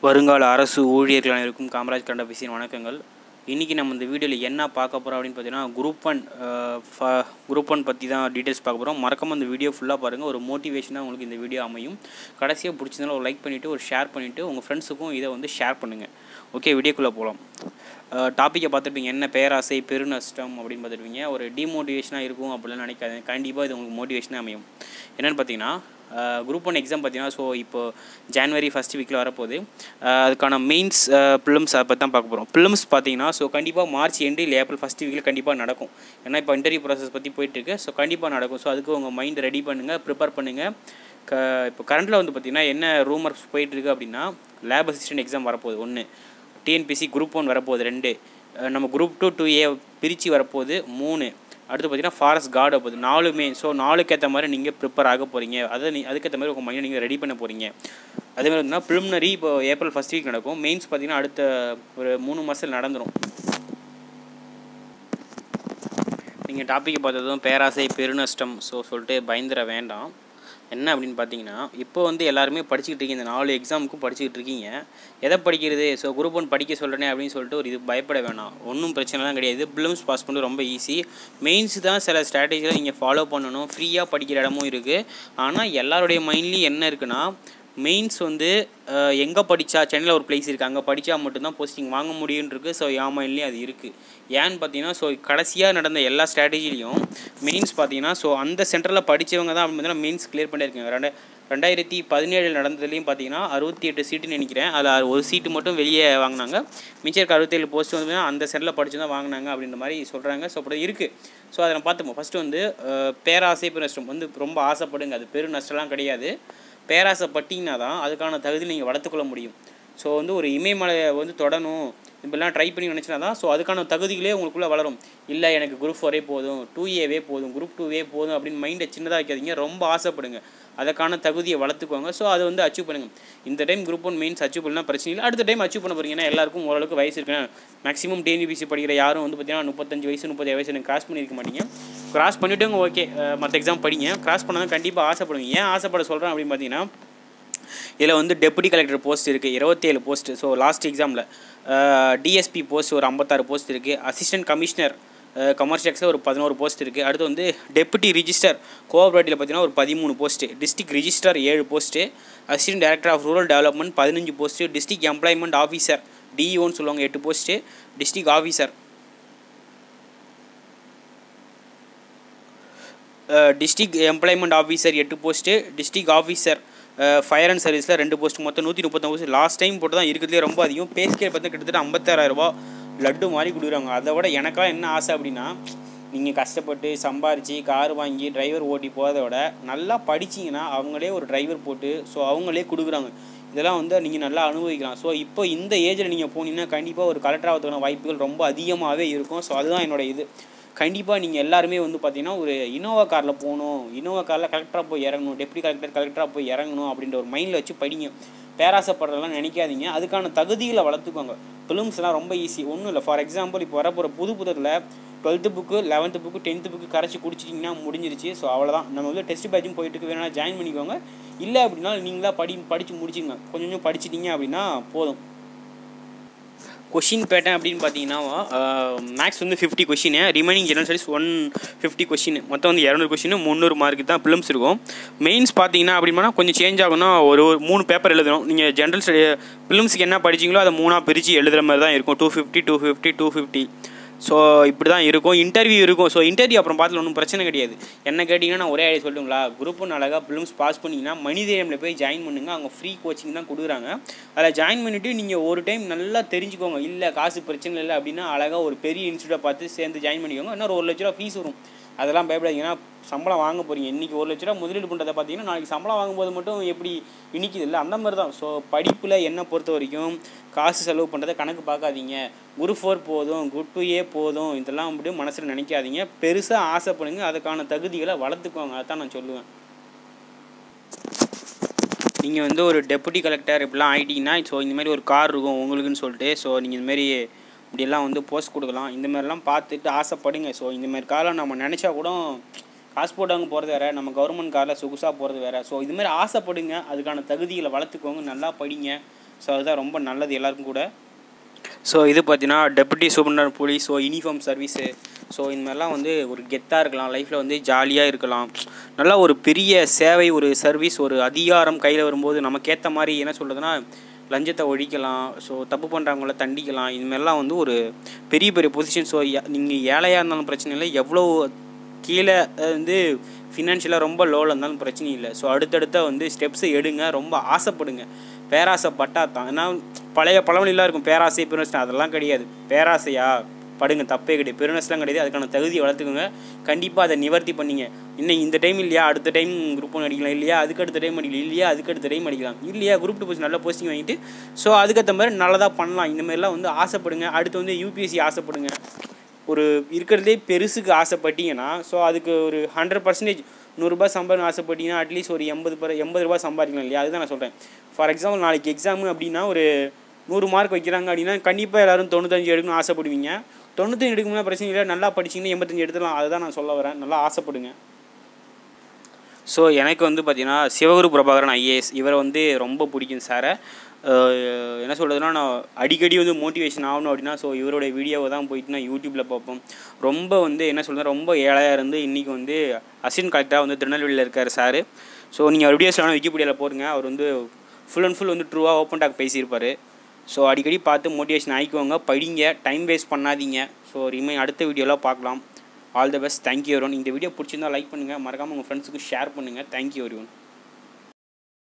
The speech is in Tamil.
வருங்கால அரசு ஊழியர்கள் அனைவருக்கும் காமராஜ் கண்ட பிசின் வணக்கங்கள் இன்றைக்கி நம்ம இந்த வீடியோவில் என்ன பார்க்க போகிறோம் அப்படின்னு பார்த்தீங்கன்னா குரூப் ஒன் குரூப் ஒன் பற்றி தான் டீட்டெயில்ஸ் பார்க்க போகிறோம் மறக்காம இந்த வீடியோ ஃபுல்லாக பாருங்கள் ஒரு மோட்டிவேஷனாக உங்களுக்கு இந்த வீடியோ அமையும் கடைசியாக பிடிச்சதுனால ஒரு லைக் பண்ணிவிட்டு ஒரு ஷேர் பண்ணிவிட்டு உங்கள் ஃப்ரெண்ட்ஸுக்கும் இதை வந்து ஷேர் பண்ணுங்கள் ஓகே வீடியோக்குள்ளே போகலாம் டாப்பிக்கை பார்த்துருப்பீங்க என்ன பேராசை பெருநஷ்டம் அப்படின்னு பார்த்துருப்பீங்க ஒரு டிமோட்டிவேஷனாக இருக்கும் அப்படிலாம் நினைக்காது கண்டிப்பாக இது உங்களுக்கு மோட்டிவேஷனாக அமையும் என்னென்னு பார்த்தீங்கன்னா குரூப் ஒன் எக்ஸாம் பார்த்தீங்கன்னா ஸோ இப்போ ஜான்வரி ஃபஸ்ட் வீக்கில் வரப்போகுது அஹ் அதுக்கான மெயின்ஸ் ப்ரிலிம்ஸ் அதை பற்றி தான் பார்க்க போகிறோம் ப்ரிலிம்ஸ் பார்த்தீங்கன்னா ஸோ கண்டிப்பாக மார்ச் எண்டு இல்லை ஏப்ரல் ஃபஸ்ட் வீக்கில் கண்டிப்பாக நடக்கும் ஏன்னா இப்போ இன்டர்வியூ ப்ராசஸ் பற்றி போயிட்டுருக்கு ஸோ கண்டிப்பாக நடக்கும் ஸோ அதுக்கு உங்கள் மைண்ட் ரெடி பண்ணுங்கள் ப்ரிப்பேர் பண்ணுங்கள் க இப்போ கரண்ட்டில் வந்து பார்த்திங்கன்னா என்ன ரூமர்ஸ் போயிட்டுருக்கு அப்படின்னா லேப் அசிஸ்டன்ட் எக்ஸாம் வரப்போகுது ஒன்று டிஎன்பிசி குரூப் ஒன் வரப்போகுது ரெண்டு அஹ் நம்ம குரூப் டூ டூ ஏ பிரித்து வரப்போகுது மூணு அடுத்து பார்த்தீங்கன்னா ஃபாரஸ்ட் கார்டு போகுது நாலுமே ஸோ நாலுக்கு ஏற்ற மாதிரி நீங்கள் ப்ரிப்பேர் ஆக போகிறீங்க அதை நீ அதுக்கேற்ற மாதிரி உங்கள் மைண்டை நீங்கள் ரெடி பண்ண போகிறீங்க அதே மாதிரி பார்த்தீங்கன்னா ப்ரிலிமினரி இப்போ ஏப்ரல் ஃபஸ்ட் வீக் நடக்கும் மெயின்ஸ் பார்த்தீங்கன்னா அடுத்த ஒரு மூணு மாதத்தில் நடந்துடும் நீங்கள் டாப்பிக்கை பார்த்ததும் பேராசை பெருநஷ்டம் ஸோ சொல்லிட்டு பயந்துட வேண்டாம் என்ன அப்படின்னு பார்த்தீங்கன்னா இப்போ வந்து எல்லாருமே படிச்சுக்கிட்டு இருக்கீங்க இந்த நாலு எக்ஸாமுக்கும் படிச்சுக்கிட்டு இருக்கீங்க எதை படிக்கிறது ஸோ குரூப் ஒன் படிக்க சொல்கிறேனே அப்படின்னு சொல்லிட்டு ஒரு இது பயப்பட வேணாம் ஒன்றும் பிரச்சனைலாம் கிடையாது ப்ளிம்ஸ் பாஸ் பண்ணுறது ரொம்ப ஈஸி மெயின்ஸ் தான் சில ஸ்ட்ராட்டஜியில் நீங்கள் ஃபாலோ பண்ணணும் ஃப்ரீயாக படிக்கிற இடமும் இருக்குது ஆனால் எல்லாருடைய மைண்ட்லேயும் என்ன இருக்குன்னா மெயின்ஸ் வந்து எங்கே படித்தா சென்னையில் ஒரு பிளேஸ் இருக்குது அங்கே படித்தா மட்டும்தான் போஸ்டிங் வாங்க முடியும்னு இருக்குது ஸோ என் மைண்ட்லேயும் அது இருக்குது ஏன்னு பார்த்தீங்கன்னா ஸோ கடைசியாக நடந்த எல்லா ஸ்ட்ராட்டஜிலையும் மெயின்ஸ் பார்த்தீங்கன்னா ஸோ அந்த சென்டரில் படித்தவங்க தான் அப்படின்னு மெயின்ஸ் கிளியர் பண்ணியிருக்காங்க ரெண்டு ரெண்டாயிரத்தி பதினேழு நடந்ததுலேயும் பார்த்தீங்கன்னா அறுபத்தி எட்டு சீட்டுன்னு நினைக்கிறேன் அதில் ஒரு சீட்டு மட்டும் வெளியே வாங்கினாங்க மிச்சம் இருக்க அறுபத்தேழு போஸ்ட் வந்து அந்த சென்டரில் படித்து தான் வாங்கினாங்க அப்படின்ற மாதிரி சொல்கிறாங்க ஸோ அப்படி இருக்குது ஸோ அதை நம்ம பார்த்துப்போம் ஃபஸ்ட்டு வந்து பேராசை பெருநஷ்டம் வந்து ரொம்ப ஆசைப்படுங்க அது பெரு நஷ்டம்லாம் கிடையாது பேராசைப்பட்டிங்கன்னா தான் அதுக்கான தகுதி நீங்கள் வளர்த்துக்கொள்ள முடியும் ஸோ வந்து ஒரு இமயமலையை வந்து தொடணும் இப்படிலாம் ட்ரை பண்ணி நினச்சினா தான் ஸோ அதுக்கான தகுதிகளே உங்களுக்குள்ளே வளரும் இல்லை எனக்கு குரூப் ஃபோரே போதும் டூ ஏவே போதும் குரூப் டூவே போதும் அப்படின்னு மைண்டை சின்னதாக வைக்காதீங்க ரொம்ப ஆசைப்படுங்க அதுக்கான தகுதியை வளர்த்துக்கோங்க ஸோ அதை வந்து அச்சீவ் பண்ணுங்கள் இந்த time group one mains achieve பண்ணலாம் பிரச்சனை இல்லை அடுத்த டைம் அச்சீவ் பண்ண போகிறீங்க ஏன்னா எல்லாருக்கும் ஓரளவுக்கு வயசு இருக்கு மேக்ஸிமம் டிஎன்பிசி படிக்கிற யாரும் வந்து பார்த்தீங்கன்னா முப்பத்தஞ்சு வயசு முப்பது வயசு எனக்கு கிராஸ் பண்ணியிருக்க மாட்டீங்க கிராஸ் பண்ணிவிட்டு ஓகே மற்ற எக்ஸாம் படிங்க கிராஸ் பண்ணால் கண்டிப்பாக ஆசைப்படுங்க ஏன் ஆசைப்பட சொல்கிறேன் அப்படின்னு பார்த்தீங்கன்னா இதில் வந்து டெப்யூட்டி கலெக்டர் போஸ்ட் இருக்குது இருபத்தேழு போஸ்ட்டு ஸோ லாஸ்ட் எக்ஸாமில் டிஎஸ்பி போஸ்ட் ஒரு ஐம்பத்தாறு போஸ்ட் இருக்குது அசிஸ்டன்ட் கமிஷனர் கமர்ஷியல் டேக்ஸில் ஒரு பதினோரு போஸ்ட் இருக்குது அடுத்து வந்து டெப்யூட்டி ரிஜிஸ்டர் கோஆப்ரேட்டிவில் பார்த்தீங்கன்னா ஒரு பதிமூணு போஸ்ட்டு டிஸ்ட்ரிக்ட் ரிஜிஸ்டர் ஏழு post assistant director of rural development பதினஞ்சு போஸ்ட்டு டிஸ்ட்ரிக்ட் எம்ப்ளாய்மெண்ட் ஆஃபீஸர் டிஇஓன்னு சொல்லுவாங்க எட்டு post district officer district employment officer எட்டு post district officer fire and சர்வீஸில் ரெண்டு போஸ்ட் மொத்தம் நூற்றி முப்பத்தொம்பது போஸ்ட் லாஸ்ட் டைம் போட்டு தான் இருக்கிறதுலே ரொம்ப அதிகம் பேஸ்கே பார்த்தா கிட்டத்தட்ட ஐம்பத்தாயிரரூபா லட்டு மாதிரி கொடுக்குறாங்க அதை விட எனக்கெல்லாம் என்ன ஆசை அப்படின்னா நீங்கள் கஷ்டப்பட்டு சம்பாரித்து கார் வாங்கி டிரைவர் ஓட்டி போகிறத விட நல்லா படிச்சிங்கன்னா அவங்களே ஒரு டிரைவர் போட்டு ஸோ அவங்களே கொடுக்குறாங்க இதெல்லாம் வந்து நீங்கள் நல்லா அனுபவிக்கலாம் ஸோ இப்போ இந்த ஏஜில் நீங்கள் போனீங்கன்னா கண்டிப்பாக ஒரு கலெக்டர் ஆகிறதுக்கான வாய்ப்புகள் ரொம்ப அதிகமாகவே இருக்கும் ஸோ அதுதான் என்னோட இது கண்டிப்பாக நீங்கள் எல்லாருமே வந்து பார்த்தீங்கன்னா ஒரு இனோவா காரில் போகணும் இனோவா காரில் கலெக்டராக போய் இறங்கணும் டெப்டி கலெக்டர் கலெக்டராக போய் இறங்கணும் அப்படின்ற ஒரு மைண்டில் வச்சு படிங்க பேராசைப்படுறதெல்லாம் நினைக்காதீங்க அதுக்கான தகுதிகளை வளர்த்துக்கோங்க ஃபிலிம்ஸ்லாம் ரொம்ப ஈஸி ஒன்றும் இல்லை ஃபார் எக்ஸாம்பிள் இப்போ வரப்போகிற புது புதத்தில் twelfth book eleventh book tenth book கரைச்சி குடிச்சிட்டிங்கன்னா முடிஞ்சிருச்சு ஸோ அவ்வளோதான் நம்ம வந்து டெஸ்ட் பேட்சும் போயிட்டு வேணா ஜாயின் பண்ணிக்கோங்க இல்லை அப்படின்னா நீங்களாக படி படித்து முடிச்சுங்க கொஞ்சம் கொஞ்சம் படிச்சிட்டிங்க அப்படின்னா போதும் கொஷின் பேட்டர்ன் அப்படின்னு பார்த்தீங்கன்னா மேக்ஸ் வந்து fifty question remaining general studies one fifty question மொத்தம் வந்து இரநூறு கொஷின் முந்நூறு மார்க்கு தான் ஃபிலிம்ஸ் இருக்கும் மெயின்ஸ் பார்த்தீங்கன்னா அப்படின்னா கொஞ்சம் சேஞ்ச் ஆகும்னா ஒரு ஒரு மூணு பேப்பர் எழுதணும் நீங்கள் ஜென்ரல் ஸ்டடி ஃபிலிம்ஸ்க்கு என்ன படிச்சிங்களோ அதை மூணாக பிரித்து எழுதுகிற மாதிரி தான் இருக்கும் two fifty two fifty two fifty so இப்படி தான் இருக்கும் இன்டர்வியூ இருக்கும் ஸோ இன்டர்வியூ அப்புறம் பார்த்துல ஒன்றும் பிரச்சனை கிடையாது என்ன கேட்டிங்கன்னா நான் ஒரே ஐடியா சொல்லுங்களா குரூப் ஒன்று அழகாக ஃபிலிம்ஸ் பாஸ் பண்ணிங்கன்னா மனிதேயமில் போய் ஜாயின் பண்ணுங்கள் அவங்க ஃப்ரீ கோச்சிங் தான் கொடுக்குறாங்க அதில் ஜாயின் பண்ணிவிட்டு நீங்கள் ஒரு டைம் நல்லா தெரிஞ்சுக்கோங்க இல்லை காசு பிரச்சனை இல்லை அப்படின்னா அழகாக ஒரு பெரிய இன்ஸ்டியூட்டை பார்த்து சேர்ந்து ஜாயின் பண்ணிக்கோங்க இன்னொரு ஒரு லட்ச ரூபா ஃபீஸ் வரும் அதெல்லாம் பயப்படாதீங்கன்னா சம்பளம் வாங்க போகிறீங்க இன்றைக்கி ஒரு லட்ச ரூபா முதலீடு பண்ணுறதை பார்த்தீங்கன்னா நாளைக்கு சம்பளம் வாங்கும்போது மட்டும் எப்படி இனிக்குது இல்லை அந்த மாதிரி தான் ஸோ படிப்பில் என்னை பொறுத்த வரைக்கும் காசு செலவு பண்ணுறதை கணக்கு பார்க்காதீங்க குரூப் ஃபோர் போதும் குரூப் டூ ஏ போதும் இதெல்லாம் அப்படியே மனசில் நினைக்காதீங்க பெருசாக ஆசைப்படுங்க அதுக்கான தகுதிகளை வளர்த்துக்கோங்க அதான் நான் சொல்லுவேன் நீங்கள் வந்து ஒரு டெப்புட்டி கலெக்டர் இப்படிலாம் ஆகிட்டீங்கன்னா ஸோ இந்த மாதிரி ஒரு கார் இருக்கும் உங்களுக்குன்னு சொல்லிட்டு ஸோ நீங்கள் இந்த மாதிரி இப்படியெல்லாம் வந்து போஸ்ட் கொடுக்கலாம் இந்த மாதிரிலாம் பார்த்துட்டு ஆசைப்படுங்க ஸோ இந்த மாதிரி காலம் நம்ம நினச்சா கூட காசு போட்டவங்க போகிறது வேறு நம்ம கவர்மெண்ட் காரில் சொகுசாக போகிறது வேறு ஸோ இதுமாதிரி ஆசைப்படுங்க அதுக்கான தகுதிகளை வளர்த்துக்கோங்க நல்லா படிங்க ஸோ அதுதான் ரொம்ப நல்லது எல்லாருக்கும் கூட ஸோ இது பார்த்தீங்கன்னா deputy superintendent police so uniform service so இந்த மாதிரிலாம் வந்து ஒரு கெத்தாக இருக்கலாம் லைஃப்பில் வந்து ஜாலியாக இருக்கலாம் நல்லா ஒரு பெரிய சேவை ஒரு சர்வீஸ் ஒரு அதிகாரம் கையில் வரும்போது நமக்கேற்ற மாதிரி என்ன சொல்கிறதுனா லஞ்சத்தை ஒழிக்கலாம் ஸோ தப்பு பண்ணுறவங்கள தண்டிக்கலாம் இது மாதிரிலாம் வந்து ஒரு பெரிய பெரிய பொசிஷன் ஸோ நீங்கள் ஏழையாக இருந்தாலும் பிரச்சனை இல்லை எவ்வளோ கீழே வந்து ஃபினான்ஷியலாக ரொம்ப லோவில் இருந்தாலும் பிரச்சனை இல்லை ஸோ அடுத்தடுத்த வந்து ஸ்டெப்ஸை எடுங்க ரொம்ப ஆசைப்படுங்க பேராசைப்பட்டா தான் ஏன்னா பழைய பழமொழிலாம் இருக்கும் பேராசை பெருநஷ்டம் அதெல்லாம் கிடையாது பேராசையா படுங்க தப்பே கிடையாது பெருநஷ்டம் கிடையாது அதுக்கான தகுதியை வளர்த்துக்கோங்க கண்டிப்பாக அதை நிவர்த்தி பண்ணிங்க இன்னும் இந்த டைம் இல்லையா அடுத்த டைம் குரூப் ஒன் அடிக்கலாம் இல்லையா அதுக்கு அடுத்த டைம் அடிக்கலாம் இல்லையா அதுக்கு அடுத்த டைம் அடிக்கலாம் இல்லையா குரூப் டூ போஸ்ட் நல்ல போஸ்டிங் வாங்கிட்டு ஸோ அதுக்கேற்ற மாதிரி நல்லதாக பண்ணலாம் இந்த மாதிரிலாம் வந்து ஆசைப்படுங்க அடுத்து வந்து யூபிஎஸ்சி ஆசைப்படுங்க ஒரு இருக்கிறதே பெருசுக்கு ஆசைப்பட்டீங்கன்னா ஸோ அதுக்கு ஒரு ஹண்ட்ரட் பர்சன்டேஜ் நூறுரூபா சம்பாதிக்க ஆசைப்பட்டீங்கன்னா அட்லீஸ்ட் ஒரு எண்பது பர் எண்பது ரூபா சம்பாதிக்கலாம் இல்லையா அதுதான் நான் சொல்கிறேன் ஃபார் எக்ஸாம்பிள் நாளைக்கு எக்ஸாமு அப்படின்னா ஒரு நூறு மார்க் வைக்கிறாங்க அப்படின்னா கண்டிப்பாக எல்லோரும் தொண்ணூத்தஞ்சு எடுக்கணும்னு ஆசைப்படுவீங்க தொண்ணூத்தஞ்சு எடுக்கணும்னா பிரச்சனை இல்லை நல்லா படிச்சிங்கன்னா எண்பத்தஞ்சு எடுத்துலாம் அதுதான் நான் சொல்ல வரேன் நல்லா ஆசைப்படுங்க ஸோ எனக்கு வந்து பார்த்தீங்கன்னா சிவகுரு பிரபாகரன் ஐஏஎஸ் இவரை வந்து ரொம்ப பிடிக்கும் சாரை என்ன சொல்கிறதுனா நான் அடிக்கடி வந்து மோட்டிவேஷன் ஆகணும் அப்படின்னா ஸோ இவரோட வீடியோவை தான் போயிட்டு நான் யூடியூப்பில் பார்ப்போம் ரொம்ப வந்து என்ன சொல்கிறது ரொம்ப ஏழையாக இருந்து இன்றைக்கி வந்து அசிஸ்டன்ட் கலெக்டராக வந்து திருநெல்வேலியில் இருக்கார் சார் ஸோ நீங்கள் அவர் வீடியோஸ் வேணால் விக்கிபீடியாவில் போடுங்க அவர் வந்து ஃபுல் அண்ட் ஃபுல் வந்து ட்ரூவாக ஓப்பன் டாக் பேசியிருப்பார் ஸோ அடிக்கடி பார்த்து மோட்டிவேஷன் ஆகிக்குவாங்க படிங்க டைம் வேஸ்ட் பண்ணாதீங்க ஸோ ரிமை அடுத்த வீடியோவில் பார்க்கலாம் ஆல் த பெஸ்ட் தேங்க்யூ ஒருவன் இந்த வீடியோ பிடிச்சிருந்தா லைக் பண்ணுங்கள் மறக்காமல் உங்கள் ஃப்ரெண்ட்ஸுக்கு ஷேர் பண்ணுங்கள் தேங்க்யூ ஒருவன்